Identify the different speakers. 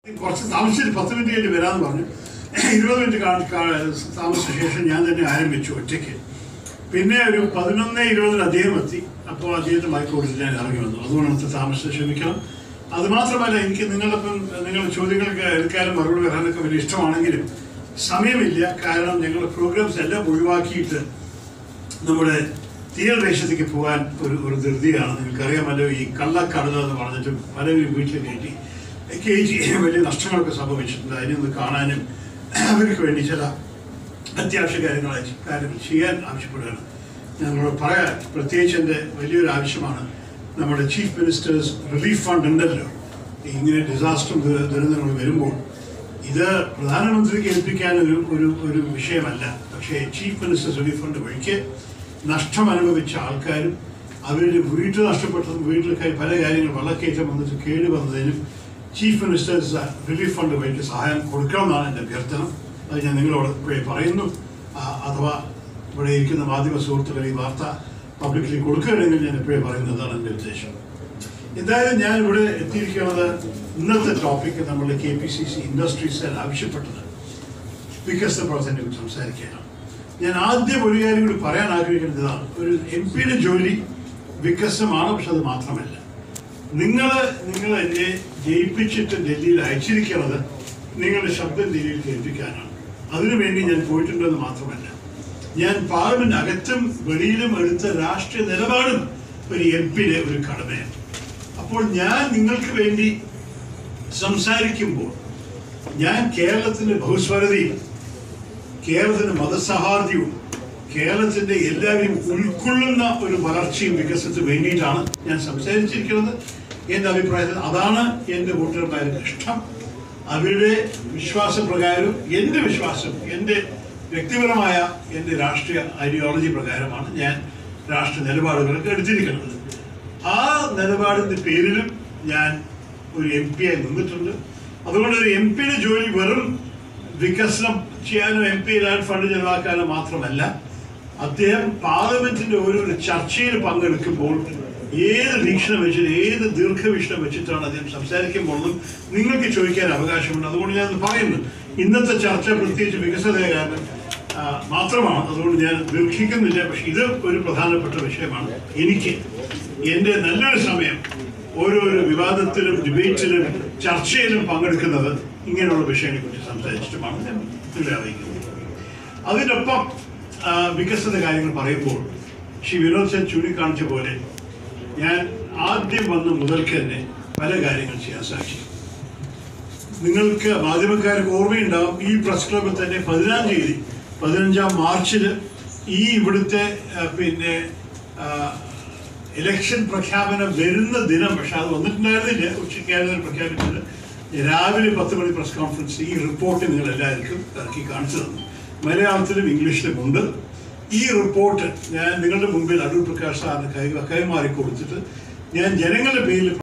Speaker 1: കുറച്ച് താമസിച്ചിട്ട് പത്ത് മിനിറ്റ് കഴിഞ്ഞ് വരാമെന്ന് പറഞ്ഞു ഇരുപത് മിനിറ്റ് കാ- കാ- താമസിച്ച ശേഷം ഞാൻ തന്നെ ആരംഭിച്ചു ഒറ്റയ്ക്ക് പിന്നെ ഒരു പതിനൊന്ന് ഇരുപതിന് അദ്ദേഹം എത്തി അപ്പോൾ അദ്ദേഹത്തെ മൈക്ക് കൊടുത്ത് ഞാൻ ഇറങ്ങി വന്നു അതുകൊണ്ട് അന്നത്തെ താമസിച്ച് ക്ഷമിക്കണം അതുമാത്രമല്ല എനിക്ക് നിങ്ങളൊപ്പം നിങ്ങളുടെ ചോദ്യങ്ങൾക്ക് എടുക്കാനും മറുപടി വരാനൊക്കെ വലിയ ഇഷ്ടമാണെങ്കിലും സമയമില്ല കാരണം ഞങ്ങളുടെ പ്രോഗ്രാംസ് എല്ലാം ഒഴിവാക്കിയിട്ട് നമ്മുടെ തീരദേശത്തേക്ക് പോകാൻ ഒരു ഒരു ധൃതിയാണ് നിങ്ങൾക്കറിയാമല്ലോ ഈ കള്ളക്കടല എന്ന് പറഞ്ഞിട്ട് പലരും വീട്ടിൽ കയറ്റി കയറ്റി വലിയ നഷ്ടങ്ങളൊക്കെ സംഭവിച്ചിട്ടുണ്ട് അതിനൊന്ന് കാണാനും അവർക്ക് വേണ്ടി ചില അത്യാവശ്യ കാര്യങ്ങൾ കാര്യങ്ങൾ ചെയ്യാൻ ആവശ്യപ്പെടുകയാണ് ഞങ്ങളോട് പറയാൻ പ്രത്യേകിച്ച് എൻ്റെ വലിയൊരു ആവശ്യമാണ് നമ്മുടെ ചീഫ് മിനിസ്റ്റേഴ്സ് റിലീഫ് ഫണ്ട് ഉണ്ടല്ലോ ഇങ്ങനെ ഡിസാസ്റ്റർ ദുരന്തങ്ങൾ വരുമ്പോൾ ഇത് പ്രധാനമന്ത്രിക്ക് ഏൽപ്പിക്കാൻ ഒരു ഒരു ഒരു വിഷയമല്ല പക്ഷേ ചീഫ് മിനിസ്റ്റേഴ്സ് റിലീഫ് ഫണ്ട് വഴിക്ക് നഷ്ടം അനുഭവിച്ച ആൾക്കാരും അവരുടെ വീട്ടിൽ നഷ്ടപ്പെട്ടതും വീട്ടിലൊക്കെ പല കാര്യങ്ങൾ വെള്ളക്കയറ്റം വന്നിട്ട് കേട് വന്നതിനും ചീഫ് മിനിസ്റ്റേഴ്സ് റിലീഫ് ഫണ്ട് വഴിക്ക് സഹായം കൊടുക്കണമെന്നാണ് എൻ്റെ അഭ്യർത്ഥന അത് ഞാൻ നിങ്ങളോട് ഇപ്പോഴേ പറയുന്നു ആ, അഥവാ ഇവിടെ ഇരിക്കുന്ന മാധ്യമ സുഹൃത്തുക്കൾ ഈ വാർത്ത പബ്ലിക്കലി കൊടുക്കുകയാണെങ്കിൽ ഞാൻ എപ്പോഴും പറയുന്നതാണ് എൻ്റെ ഉദ്ദേശം എന്തായാലും ഞാൻ ഇവിടെ എത്തിയിരിക്കുന്നത് ഇന്നത്തെ ടോപ്പിക്ക് നമ്മുടെ K P C C industry cell ആവശ്യപ്പെട്ടത് വികസന പ്രവർത്തനത്തെ കുറിച്ച് സംസാരിക്കാനാണ് ഞാൻ ആദ്യം ഒരു കാര്യം കൂടി പറയാൻ ആഗ്രഹിക്കുന്നത് ഇതാണ് ഒരു എം പിയുടെ ജോലി വികസനമാണ് പക്ഷെ അത് മാത്രമല്ല നിങ്ങൾ നിങ്ങൾ എന്നെ ജയിപ്പിച്ചിട്ട് ഡൽഹിയിൽ അയച്ചിരിക്കുന്നത് നിങ്ങളുടെ ശബ്ദം ഡൽഹിയിൽ കേൾപ്പിക്കാനാണ് അതിനുവേണ്ടി ഞാൻ പോയിട്ടുണ്ടെന്ന് മാത്രമല്ല ഞാൻ പാർലമെന്റ് അകത്തും വെളിയിലും എടുത്ത രാഷ്ട്രീയ നിലപാടും ഒരു എം പിയുടെ ഒരു കടമയാണ് അപ്പോൾ ഞാൻ നിങ്ങൾക്ക് വേണ്ടി സംസാരിക്കുമ്പോൾ ഞാൻ കേരളത്തിന്റെ ബഹുസ്വരതയും കേരളത്തിന്റെ മതസൗഹാർദ്ദവും കേരളത്തിന്റെ എല്ലാവരും ഉൾക്കൊള്ളുന്ന ഒരു വളർച്ചയും വികസനത്തിന് വേണ്ടിയിട്ടാണ് ഞാൻ സംസാരിച്ചിരിക്കുന്നത് എൻ്റെ അഭിപ്രായത്തിൽ അതാണ് എൻ്റെ വോട്ടർമാരുടെ ഇഷ്ടം അവരുടെ വിശ്വാസപ്രകാരം എൻ്റെ വിശ്വാസം എൻ്റെ വ്യക്തിപരമായ എൻ്റെ രാഷ്ട്രീയ ഐഡിയോളജി പ്രകാരമാണ് ഞാൻ രാഷ്ട്രീയ നിലപാടുകളൊക്കെ എടുത്തിരിക്കുന്നത് ആ നിലപാടിൻ്റെ പേരിലും ഞാൻ ഒരു എം പി ആയി നിന്നിട്ടുണ്ട് അതുകൊണ്ട് ഒരു എം പിയുടെ ജോലി വെറും വികസനം ചെയ്യാനോ എം പി ഫണ്ട് ചെലവാക്കാനോ മാത്രമല്ല അദ്ദേഹം പാർലമെന്റിന്റെ ഓരോ ചർച്ചയിൽ പങ്കെടുക്കുമ്പോൾ ഏത് വീക്ഷണം വെച്ചിട്ട് ഏത് ദീർഘവീക്ഷണം വെച്ചിട്ടാണ് അദ്ദേഹം സംസാരിക്കുമ്പോഴും നിങ്ങൾക്ക് ചോദിക്കാൻ അവകാശമുണ്ട് അതുകൊണ്ട് ഞാൻ ഇത് പറയുന്നു ഇന്നത്തെ ചർച്ച പ്രത്യേകിച്ച് വികസന കാരണം ആ, മാത്രമാണ് അതുകൊണ്ട് ഞാൻ ദീർഘിക്കുന്നില്ല പക്ഷെ ഇത് ഒരു പ്രധാനപ്പെട്ട വിഷയമാണ് എനിക്ക് എൻ്റെ നല്ലൊരു സമയം ഓരോരോ വിവാദത്തിലും ഡിബേറ്റിലും ചർച്ചയിലും പങ്കെടുക്കുന്നത് ഇങ്ങനെയുള്ള വിഷയങ്ങളെ കുറിച്ച് സംസാരിച്ചിട്ടുമാണ് ഞാൻ ഇവിടെ അറിയിക്കുന്നത് അതിനൊപ്പം ആ, വികസന കാര്യങ്ങൾ പറയുമ്പോൾ ശ്രീ വിനോദ് സെൻ ചൂണ്ടിക്കാണിച്ച പോലെ ഞാൻ ആദ്യം വന്ന മുതൽക്ക് തന്നെ പല കാര്യങ്ങൾ ചെയ്യാൻ സാക്ഷി നിങ്ങൾക്ക് മാധ്യമക്കാർക്ക് ഓർമ്മയുണ്ടാവും ഈ പ്രസ് ക്ലബിൽ തന്നെ പതിനാം തീയതി പതിനഞ്ചാം മാർച്ചിൽ ഈ ഇവിടുത്തെ ആ, പിന്നെ ആ, ഇലക്ഷൻ പ്രഖ്യാപനം വരുന്ന ദിനം പക്ഷെ അത് വന്നിട്ടുണ്ടായിരുന്നില്ല ഉച്ചയ്ക്കായിരുന്നു പ്രഖ്യാപിച്ചത് രാവിലെ പത്ത് മണി പ്രസ് കോൺഫറൻസ് ഈ റിപ്പോർട്ട് നിങ്ങൾ എല്ലാവർക്കും ഇറക്കി കാണിച്ചു തന്നു മലയാളത്തിലും ഇംഗ്ലീഷിലും ഉണ്ട് ഈ റിപ്പോർട്ട് ഞാൻ നിങ്ങളുടെ മുമ്പിൽ അടൂർ പ്രകാശ് സാറിന് കൈ കൈമാറി കൊടുത്തിട്ട് ഞാൻ ജനങ്ങളുടെ പേരിൽ